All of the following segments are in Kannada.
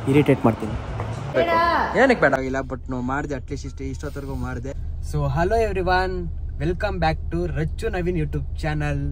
ಇರಿಟೇಟ್ ಮಾಡ್ತೀನಿ ಏನಕ್ಕೆ ಬೇಡ ಇಲ್ಲ ಬಟ್ ನಾವು ಮಾಡಿದೆ ಅಟ್ಲೀಸ್ಟ್ ಇಷ್ಟು ಇಷ್ಟೊತ್ತರೆಗೂ ಮಾಡಿದೆ so hello everyone welcome back to Rachu Naveen YouTube channel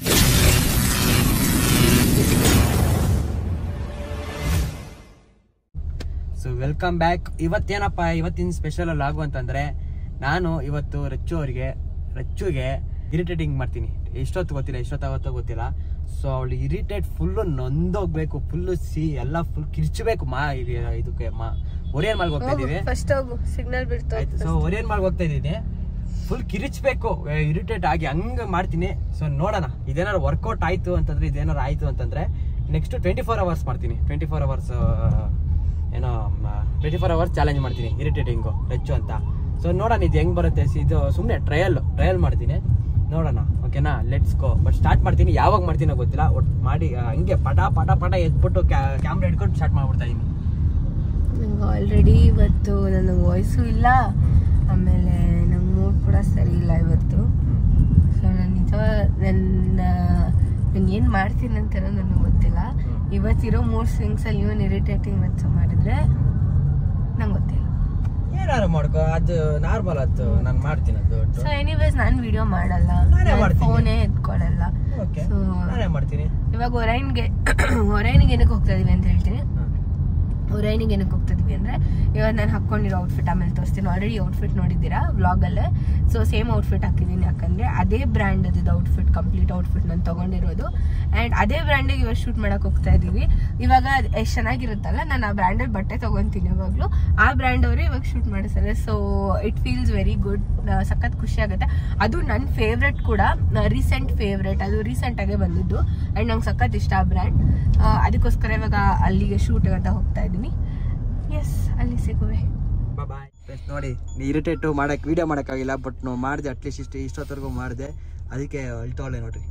so welcome back ಇವತ್ತೇನಪ್ಪ ಇವತ್ತಿನ ಸ್ಪೆಷಲ್ ಲಾಗು ಅಂತಂದ್ರೆ ನಾನು ಇವತ್ತು ರಚ್ಚು ಅವರಿಗೆ ರಚ್ಚುಗೆ ಇರಿಟೇಟಿಂಗ್ ಮಾಡ್ತೀನಿ ಎಷ್ಟೊತ್ತು ಗೊತ್ತಿಲ್ಲ ಎಷ್ಟೊತ್ತಾಗುತ್ತೋ ಗೊತ್ತಿಲ್ಲ ಸೊ ಅವಳು ಇರಿಟೇಟ್ ಫುಲ್ಲು ನೊಂದೋಗ್ಬೇಕು ಫುಲ್ಲು ಸಿ ಎಲ್ಲ ಫುಲ್ ಕಿರ್ಚಬೇಕು ಮಾ ಇದು- ಇದಕ್ಕೆ ಮಾ ಒರಿಯನ್ ಮಾಲ್ಗೆ ಹೋಗ್ತಾ ಇದೀವಿ ಫಸ್ಟ್ ಹೋಗು ಸಿಗ್ನಲ್ ಬಿಡ್ತು ಆಯ್ತು ಸೊ ಒರಿಯನ್ ಮಾಲ್ಗೆ ಹೋಗ್ತಾ ಇದ್ದೀನಿ ಫುಲ್ ಕಿರಿಚ್ಬೇಕು ಇರಿಟೇಟ್ ಆಗಿ ಹಂಗ ಮಾಡ್ತೀನಿ ಸೊ ನೋಡೋಣ ಇದೇನಾರು ವರ್ಕೌಟ್ ಆಯ್ತು ಅಂತಂದ್ರೆ ಇದೇನಾರು ಆಯ್ತು ಅಂತಂದ್ರೆ ನೆಕ್ಸ್ಟ್ ಟ್ವೆಂಟಿ ಫೋರ್ ಅವರ್ಸ್ ಮಾಡ್ತೀನಿ ಟ್ವೆಂಟಿ ಫೋರ್ ಅವರ್ಸ್ ಏನೋ ಟ್ವೆಂಟಿ ಫೋರ್ ಅವರ್ಸ್ ಚಾಲೆಂಜ್ ಮಾಡ್ತೀನಿ ಇರಿಟೇಟಿಂಗು ಹೆಚ್ಚು ಅಂತ ಸೊ ನೋಡೋಣ ಇದು ಹೆಂಗ್ ಬರುತ್ತೆ ಸಿ- ಇದು ಸುಮ್ಮನೆ ಟ್ರಯಲ್ ಟ್ರಯಲ್ ಮಾಡ್ತೀನಿ ನೋಡೋಣ ಓಕೆನಾ ಲೆಟ್ಸ್ ಗೋ ಬಟ್ ಸ್ಟಾರ್ಟ್ ಮಾಡ್ತೀನಿ ಯಾವಾಗ ಮಾಡ್ತೀನೋ ಗೊತ್ತಿಲ್ಲ ಒಟ್ಟು ಮಾಡಿ ಆ, ಹಂಗೆ ಪಟ ಪಟ ಪಟ ಎದ್ಬಿಟ್ಟು ಕ್ಯಾಮ್ರಾ ಹಿಡ್ಕೊಂಡು ಸ್ಟಾರ್ಟ್ ಮಾಡ್ಬಿಡ್ತಾ ಇದೀನಿ ನಂಗೆ ಆಲ್ರೆಡಿ ಇವತ್ತು ನನ್ನ ವಾಯ್ಸು ಇಲ್ಲ ಆಮೇಲೆ ನಂಗೆ ಮೂಡ್ ಕೂಡ ಸರಿ ಇಲ್ಲ ಇವತ್ತು ಸೊ ನಾನು ನಿಜ ನನ್ನ ನಾನು ಏನು ಮಾಡ್ತೀನಿ ಅಂತ ನನಗೆ ಗೊತ್ತಿಲ್ಲ ಇವತ್ತಿರೋ ಮೂಡ್ ಸ್ವಿಂಗ್ಸಲ್ಲಿ ಇವನ್ ಇರಿಟೇಟಿಂಗ್ ವೆಚ್ಚ ಮಾಡಿದ್ರೆ ನಂಗೆ ಗೊತ್ತಿಲ್ಲ ಏನಾರು ಮಾಡ್ಕೋ ಅದು ನಾರ್ಮಲ್ ಅದು ನಾನು ಮಾಡ್ತೀನಿ ಅದು ಸೊ ಎನಿವೇಸ್ ನಾನು ವಿಡಿಯೋ ಮಾಡಲ್ಲ ನಾನೇ ಮಾಡ್ತೀನಿ. ಫೋನೇ ಎತ್ಕೊಳ್ಳಲ್ಲ ಓಕೆ ಸೊ ನಾನೇ ಮಾಡ್ತೀನಿ ಇವಾಗ ಹೊರೈನ್ಗೆ ಹೊರೈನಿಗೆ ಏನಕ್ಕೆ ಹೋಗ್ತಾ ಇದೀವಿ ಅಂತ ಹೇಳ್ತೀನಿ ಹೊರೈನಿಗೆ ಏನಕ್ಕೆ ಹೋಗ್ತಾ ಇದೀವಿ ಅಂದ್ರೆ ಇವಾಗ ನಾನು ಹಾಕೊಂಡಿರೋ ಔಟ್ಫಿಟ್ ಆಮೇಲೆ ತೋರಿಸ್ತೀನಿ ಆಲ್ರೆಡಿ ಔಟ್ಫಿಟ್ ನೋಡಿದ್ದೀರಾ ವ್ಲಾಗಲ್ಲೇ ಸೊ ಸೇಮ್ ಔಟ್ಫಿಟ್ ಹಾಕಿದ್ದೀನಿ ಯಾಕಂದ್ರೆ ಅದೇ ಬ್ರ್ಯಾಂಡ್ ಅದು ಔಟ್ಫಿಟ್ ಕಂಪ್ಲೀಟ್ ಔಟ್ಫಿಟ್ ನಾನು ತಗೊಂಡಿರೋದು ಆ್ಯಂಡ್ ಅದೇ ಬ್ರ್ಯಾಂಡಿಗೆ ಇವಾಗ ಶೂಟ್ ಮಾಡಕ್ ಹೋಗ್ತಾ ಇದೀವಿ ಇವಾಗ ಎಷ್ಟು ಚೆನ್ನಾಗಿರುತ್ತಲ್ಲ ನಾನು ಆ ಬ್ರ್ಯಾಂಡಲ್ಲಿ ಬಟ್ಟೆ ತಗೊಂತೀನಿ ಯಾವಾಗಲೂ ಆ ಬ್ರ್ಯಾಂಡ್ ಅವರು ಇವಾಗ ಶೂಟ್ ಮಾಡಿಸ್ತಾರೆ so it feels very good ಸಖತ್ ಖುಷಿ ಆಗುತ್ತೆ ಅದು ನನ್ನ ಫೇವ್ರೆಟ್ ಕೂಡ ರೀಸೆಂಟ್ ಫೇವ್ರೆಟ್ ಅದು ರೀಸೆಂಟ್ ಆಗೇ ಬಂದಿದ್ದು ಆ್ಯಂಡ್ ನಂಗೆ ಸಖತ್ ಇಷ್ಟ ಆ ಬ್ರ್ಯಾಂಡ್ ಅದಕ್ಕೋಸ್ಕರ ಇವಾಗ ಅಲ್ಲಿಗೆ ಶೂಟ್ ಅಂತ ಹೋಗ್ತಾ ಇದ್ದೀನಿ ಎಸ್ ಅಲ್ಲಿ ಸಿಗುವೆ ಬಾಯ್ ನೋಡಿ ನೀ ಇರಿಟೇಟು ಮಾಡಕ್ ವಿಡಿಯೋ ಮಾಡೋಕ್ಕಾಗಿಲ್ಲ ಬಟ್ ನಾವು ಮಾಡಿದೆ ಅಟ್ಲೀಸ್ಟ್ ಇಷ್ಟು ಇಷ್ಟೊತ್ತರೆಗೂ ಮಾಡಿದೆ ಅದಕ್ಕೆ ಅಳ್ತವಳೆ ನೋಡ್ರಿ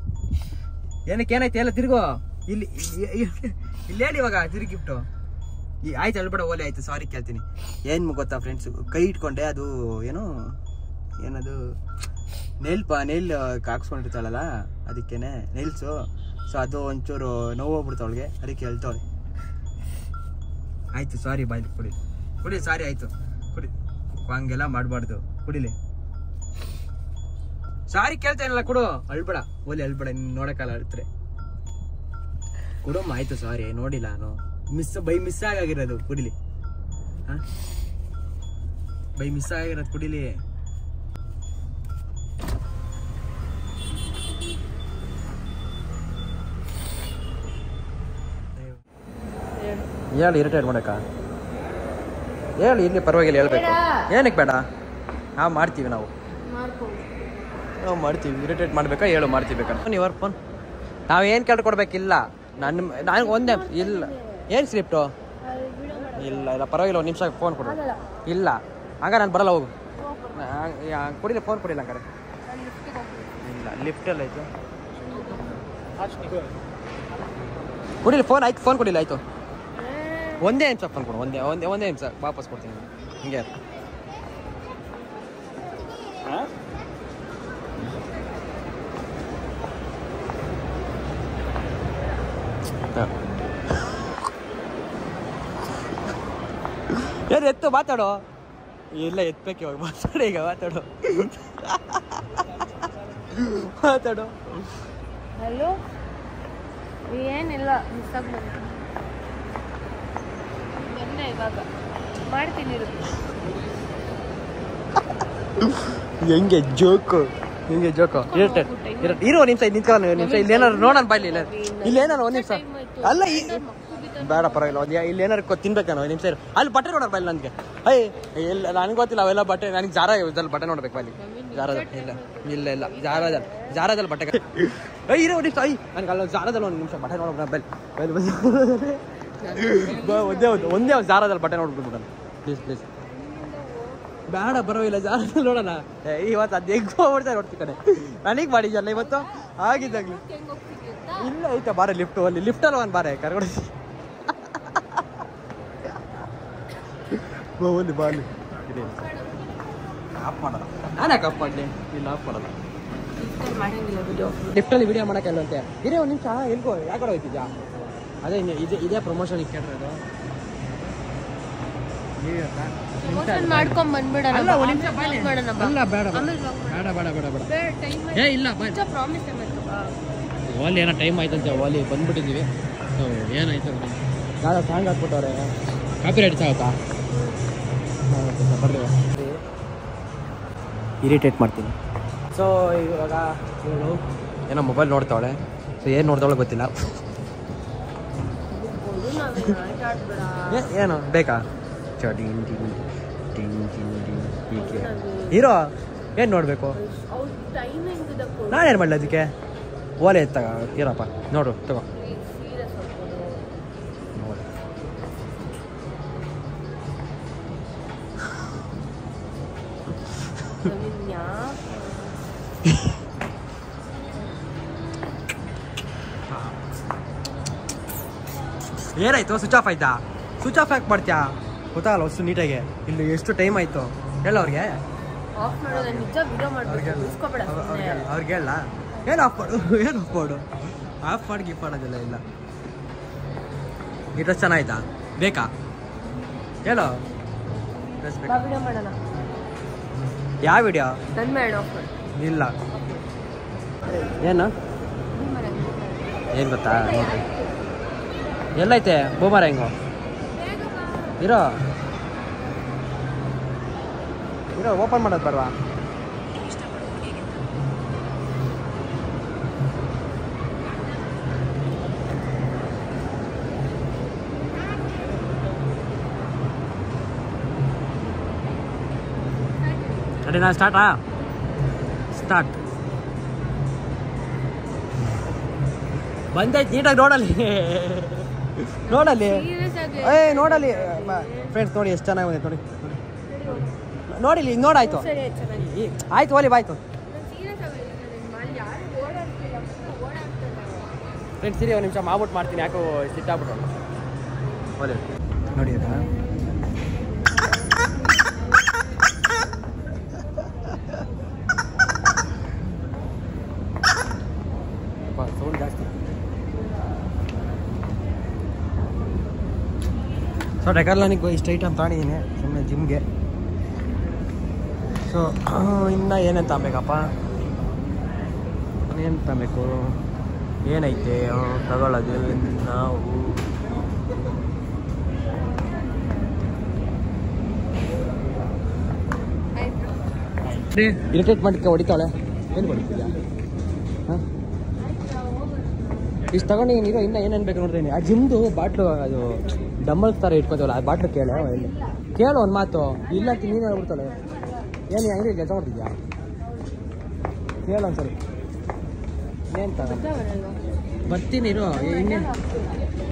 ಏನಕ್ಕೆ ಏನಾಯ್ತು ಎಲ್ಲ ತಿರ್ಗೋ ಇಲ್ಲಿ ಇಲ್ಲಿ ಹೇಳಿ ಇವಾಗ ತಿರುಗಿಬಿಟ್ಟು ಈ ಆಯ್ತು ಅಳ್ಬೇಡ ಓಲೆ ಆಯ್ತು ಸಾರಿ ಕೇಳ್ತೀನಿ ಏನು ಗೊತ್ತಾ ಫ್ರೆಂಡ್ಸ್ ಕೈ ಇಟ್ಕೊಂಡೆ ಅದು ಏನು ಏನದು ನೇಲ್ ಪ ನೇಲ್ ಹಾಕ್ಸ್ಕೊಂಡಿರ್ತಾಳಲ್ಲ ಅದಕ್ಕೇನೆ ನೇಲ್ಸು ಸೊ ಅದು ಒಂಚೂರು ನೋವು ಹೋಗ್ಬಿಡ್ತಾವಳಿಗೆ ಅದಕ್ಕೆ ಹೇಳ್ತಾವಳೆ ಆಯ್ತು ಸಾರಿ ಬಾಯ್ ಕುಡಿ ಕುಡಿ ಸಾರಿ ಆಯ್ತು ಕುಡಿ ಹಂಗೆಲ್ಲ ಮಾಡಬಾರ್ದು ಕುಡಿಲಿ ಸಾರಿ ಕೇಳ್ತಾ ಇಲ್ಲ ಕೊಡು ಅಳ್ಬೇಡ ಓಲಿ ಅಳ್ಬೇಡ ನೀನ್ ನೋಡಕ್ಕಲ್ಲ ಅಳ್ತಾರೆ ಕೊಡಮ್ಮ ಆಯ್ತು ಸಾರಿ ನೋಡಿಲ್ಲ ನಾನು ಮಿಸ್ ಬೈ ಮಿಸ್ ಆಗಿರೋದು ಕುಡಿಲಿ ಹಾ ಬೈ ಮಿಸ್ ಆಗಿರೋದು ಕುಡಿಲಿ ಹೇಳಿ ಇರಿಟೇಟ್ ಮಾಡಕ್ಕ ಹೇಳಿ ಇಲ್ಲಿ ಪರವಾಗಿಲ್ಲ ಹೇಳ್ಬೇಕು ಏನಕ್ಕೆ ಬೇಡ ನಾವು ಮಾಡ್ತೀವಿ ನಾವು ನಾವು ಮಾಡ್ತೀವಿ ಇರಿಟೇಟ್ ಮಾಡ್ಬೇಕಾ ಹೇಳು ಮಾಡ್ತೀವಿ ಬೇಕಾದ್ರೆ ನೀವು ಫೋನ್ ನಾವು ಏನು ಕೇಳ್ಕೊಡ್ಬೇಕಿಲ್ಲ ನನ್ನ ನನಗೆ ಒಂದೇ ಇಲ್ಲ ಏನು ಸ್ಕ್ರಿಪ್ಟು ಇಲ್ಲ ಇಲ್ಲ ಪರವಾಗಿಲ್ಲ ಒಂದು ನಿಮಿಷ ಫೋನ್ ಕೊಡು ಇಲ್ಲ ಹಂಗ ನಾನು ಬರಲ್ಲ ಹೋಗು ನಾ- ಯಾ- ಕೊಡಿಲ್ಲ ಫೋನ್ ಕೊಡಿಲ್ಲ ಹಂಗಾರೆ ಇಲ್ಲ ಲಿಫ್ಟಲ್ಲಿ ಆಯ್ತು ಕೊಡಿಲ್ಲ ಫೋನ್ ಆಯ್ತು ಫೋನ್ ಕೊಡಿಲ್ಲ ಆಯ್ತು ಒಂದೇ ನಿಮಿಷ ಫೋನ್ ಕೊಡು ಒಂದೇ ಒಂದೇ ಒಂದೇ ನಿಮಿಷ ವಾಪಸ್ ಕೊಡ್ತೀನಿ ಹಿಂಗೆ ಇರು. ಹ. ಏನು ಎತ್ತು ಮಾತಾಡು ಇಲ್ಲ ಎತ್ಬೇಕು ಇವಾಗ ಮಾತಾಡು ಈಗ ಮಾತಾಡು ಮಾತಾಡು ಹಲೋ ಏನಿಲ್ಲ ಮಿಸ್ ಆಗಿ ಬಂದೆ ಇವಾಗ ಮಾಡ್ತೀನಿ ಇರು. ಹೆಂಗೆ ಜೋಕು ಹೆಂಗೆ ಜೋಕು ಇರಟೆ ಇರೋ ನಿಮಿಷ ನಿಂತ್ಕೊ ನಿಮಿಷ ಇಲ್ಲಿ ಏನಾರು ನೋಡೋಣ ಬಾಯ್ಲಿ ಇಲ್ಲ ಇಲ್ಲಿ ಏನಾರು ಒಂದು ನಿಮಿಷ ಅಲ್ಲ ಈ ಬೇಡ ಪರವಾಗಿಲ್ಲ ಒಂದು ಇಲ್ಲಿ ಏನಾರು ಕೊ- ತಿನ್ಬೇಕೇನೋ ಒಂದು ನಿಮಿಷ ಇರು ಅಲ್ಲಿ ಬಟ್ಟೆ ನೋಡೋಣ ಬಾಯ್ಲಿ ನನಗೆ ಅಯ್ಯ ಇಲ್ಲ ನನಗೆ ಗೊತ್ತಿಲ್ಲ ಅವೆಲ್ಲ ಬಟ್ಟೆ ನನಗೆ ಜಾರ ಇದ್ರಲ್ಲಿ ಬಟ್ಟೆ ನೋಡ್ಬೇಕು ಬಾಯ್ಲಿ ಜಾರದ ಇಲ್ಲ ಇಲ್ಲ ಇಲ್ಲ ಜಾರದಲ್ಲಿ ಜಾರದಲ್ಲಿ ಬಟ್ಟೆ ಅಯ್ಯ ಇರೋ ಒಂದು ನಿಮಿಷ ಅಯ್ಯ ನನಗೆ ಅಲ್ಲ ಜಾರದಲ್ಲಿ ಒಂದು ನಿಮಿಷ ಬಟ್ಟೆ ನೋಡೋಣ ಬೈಲ್ ಬೈಲ್ ಬ- ಒಂದೇ ಒಂದು ಒಂದೇ ಒಂದು ಜಾರದಲ್ಲಿ ಬಟ್ಟೆ ನೋಡ್ಬಿಡ್ಬಿಡೋಣ ಪ್ಲೀಸ್ ಪ್ಲೀಸ್ ಬೇಡ ಬರೋವಿಲ್ಲ ಜಾರದಲ್ಲಿ ನೋಡೋಣ ಏ, ಇವತ್ತು ಅದು ಹೆಂಗ್ ಹೋಗ್ಬಿಡ್ತಾರೆ ನೋಡ್ತಿ ಕಡೆ ನನಗೆ ಮಾಡಿದ್ಯಲ್ಲ ಇವತ್ತು ಆಗಿದ್ದಾಗ್ಲಿ ಇಲ್ಲ ಐತೆ ಬಾರೆ ಲಿಫ್ಟ್ ಅಲ್ಲಿ ಲಿಫ್ಟಲ್ಲಿ ಒಂದು ಬಾರೆ ಕರ್ಕೊಂಡು ಓಲಿ ಬಾಲಿ ಆಫ್ ಮಾಡಲ್ಲ ನಾನು ಯಾಕೆ ಆಫ್ ಮಾಡಲಿ ಇಲ್ಲ ಆಫ್ ಮಾಡಲ್ಲ ಮಾಡಂಗಿಲ್ಲ ವಿಡಿಯೋ ಲಿಫ್ಟಲ್ಲಿ ವಿಡಿಯೋ ಮಾಡೋಕ್ಕಲ್ಲಂತೆ ಇರೇ ಒಂದು ನಿಮಿಷ ಎಲ್ಗೋ ಯಾಕಡೆ ಹೋಯ್ತಿದ್ಯಾ ಅದೇ ಇನ್ನು ಇದೇ ಇದೇ ಪ್ರಮೋಷನ್ ಕೇಳಿರೋದು Promotion ಮಾಡ್ಕೊಂಡ್ ಬಂದ್ಬಿಡೋಣ ಅಲ್ಲ ಬಾ. ಒಂದ್ ನಿಮಿಷ ಆಮೇಲೆ vlog ಮಾಡೋಣ ಬಾ. ಅಲ್ಲ ಬೇಡ ಬೇಡ ಆಮೇಲೆ vlog ಮಾಡೋಣ. ಬೇಡ ಬೇಡ ಬೇಡ ಬೇಡ ಬೇಡ, time ಏ ಆಯ್ತು. ಇಲ್ಲ ಬಾ ನಿಜ promise ಮಾಡ್ಕೊ ಬಾ. ವಾಲಿ ಏನೋ ಟೈಮ್ ಆಯ್ತಂತೆ ವಾಲಿ ಬಂದ್ಬಿಟ್ಟಿದ್ದೀವಿ ಸೊ ಏನಾಯ್ತು ಯಾರೋ ಸಾಂಗ್ ಹಾಕ್ಬಿಟ್ಟವ್ರೆ ಕಾಪಿ ರೈಟ್ಸ್ ಆಗುತ್ತಾ ಬರ್ರಿ ಇರಿಟೇಟ್ ಮಾಡ್ತೀನಿ ಸೊ ಇವಾಗ ಇವಳು ಏನೋ ಮೊಬೈಲ್ ನೋಡ್ತಾವಳೆ ಸೊ ಏನು ನೋಡ್ತಾವಳೆ ಗೊತ್ತಿಲ್ಲ ಇದು ನಾವೇನು ಆಟ ಆಡ್ಬೇಡ. ಏ- ಏನು ಬೇಕಾ ಚ ಡಿಂಗ್ ಡಿಂಗ್ ಡಿಂಗ್ ಡಿಂಗ್ ಡಿಂಗ್ ಹೀಗೆ ಹೀರೋ ಏನು ನೋಡಬೇಕು ಅವ್ರ timing ಇದೆ ಕೊಡು. ನಾನೇನು ಮಾಡಲಿ ಅದಕ್ಕೆ ಓಲೆ ಎತ್ತಾಗ ಇರಪ್ಪ ನೋಡು ತಗೋ Please, serious ಆಗ್ಬೋದು. ನೋಡಿ ನವೀನ್ ಯಾಕೆ? ಏನಾಯ್ತು ಸ್ವಿಚ್ ಆಫ್ ಆಯ್ತಾ ಸ್ವಿಚ್ ಆಫ್ ಯಾಕೆ ಮಾಡ್ತೀಯಾ ಗೊತ್ತಾಗಲ್ಲ ಅಷ್ಟು ನೀಟಾಗಿ ಇಲ್ಲಿ ಎಷ್ಟು ಟೈಮ್ ಆಯ್ತು ಹೇಳ ಅವ್ರಿಗೆ ಆಫ್ ಮಾಡೋದು ನಿಜ ವಿಡಿಯೋ ಮಾಡ್ಬೇಕು ಉಳಿಸ್ಕೊಬೇಡ ಸುಮ್ನೆ. ಅವ್ರಿಗೆ ಹೇಳ ಏನು ಆಫ್ ಮಾಡು ಏನು ಆಫ್ ಮಾಡು ಆಫ್ ಮಾಡಿ ಗಿಫ್ಟ್ ಮಾಡೋದಿಲ್ಲ ಇಲ್ಲ ಈ ಡ್ರೆಸ್ ಚೆನ್ನಾಯ್ತಾ ಬೇಕಾ ಹೇಳು ಡ್ರೆಸ್ ಬಾ ಬೇಕಾ ವಿಡಿಯೋ ಮಾಡೋಣ ಯಾವ ವಿಡಿಯೋ ನನ್ ಬೇಡ ಆಫ್ ಮಾಡು ಇಲ್ಲ ಏನು ನೀನ್ ಮಾಡು, ನೀನ್ ಮಾಡು. ಏನು ಗೊತ್ತಾ ನೋಡ್ರಿ ಎಲ್ಲೈತೆ ಬೂಮರ ಹೆಂಗು ಇರೋ ಇರೋ ಓಪನ್ ಮಾಡೋದು ಬರವಾ ಅದೇ ನಾನು ಸ್ಟಾರ್ಟಾ ಸ್ಟಾರ್ಟ್ ಬಂದೈತೆ ನೀಟಾಗಿ ನೋಡಲ್ಲಿ ನೋಡಲ್ಲಿ Serious ಆಗಿ. ಏ ನೋಡಲ್ಲಿ ಫ್ರೆಂಡ್ಸ್ ನೋಡಿ ಎಷ್ಟು ಚೆನ್ನಾಗಿ ಬಂದೈತೆ ನೋಡಿ ನೋಡಿಲಿ ಈಗ ನೋಡಾಯ್ತು ಸರಿ ಆಯ್ತು ಚೆನ್ನಾಗಿ ಈ- ಆಯ್ತು ಓಲಿ ಬಾಯ್ತು ನಾನು serious ಆಗಿ ಹೇಳಿದ್ದು, ನಿನ್ ಮಾಡಿ ಯಾರು ಓಡಾಡ್ತಿಲ್ಲ full ಓಡಾಡ್ತಿಲ್ಲ. ಫ್ರೆಂಡ್ಸ್ ಸಿರಿ ಒಂದು ನಿಮಿಷ ಮಾಡ್ಬಿಟ್ಟು ಮಾಡ್ತೀನಿ ಯಾಕೋ ಸಿಟ್ಟಾಗ್ಬಿಟ್ಟು ಓಲಿ ನೋಡಿ ಅಕ್ಕ ಸೌಂಡ್ ಜಾಸ್ತಿ ಸೊ ಡೆಕಾರ್ಲಾನಿಗೆ ಇಷ್ಟು ಐಟಮ್ ತಗೊಂಡಿದ್ದೀನಿ ಸುಮ್ಮನೆ ಜಿಮ್ಗೆ ಸೊ ಇನ್ನು ಏನೇನು ತಗೊಬೇಕಪ್ಪ ಏನು ತಗೊಬೇಕು ಏನೈತೆ ಹ್ಮ್, ತಗೊಳ್ಳೋದು ನಾವು ಇರಿಟೇಟ್ ಮಾಡಕ್ಕೆ ಹೊಡಿತಾಳೆ ಏನು ಹೊಡಿತಿದ್ಯಾ ಹಾಂ ಇಷ್ಟು ತಗೊಂಡು ನೀನು ಇರೋ ಇನ್ನೂ ಏನೇನು ಬೇಕು ನೋಡ್ತೀನಿ ಆ ಜಿಮ್ದು ಬಾಟ್ಲು ಅದು ಡಂಬಲ್ಸ್ ಥರ ಇಟ್ಕೋತೀವಲ್ಲ ಆ ಬಾಟ್ಲು ಕೇಳು ಇಲ್ಲಿ ಕೇಳು ಒಂದು ಮಾತು ಇಲ್ಲ ಅಂತ ನೀನು ಹೇಳ್ಬಿಡ್ತಾಳೆ ಏನು ಅಂಗಡಿ ಕೆಲಸ ಮಾಡ್ತಿದ್ಯಾ ಕೇಳು ಒಂದ್ಸರಿ ಏನು ತಗೋ ನಿಜ ಬರಲ್ವಾ? ಬರ್ತೀನಿ ಇರು ಇನ್ನೇನು ಹಾಕ್ತೀನಿ.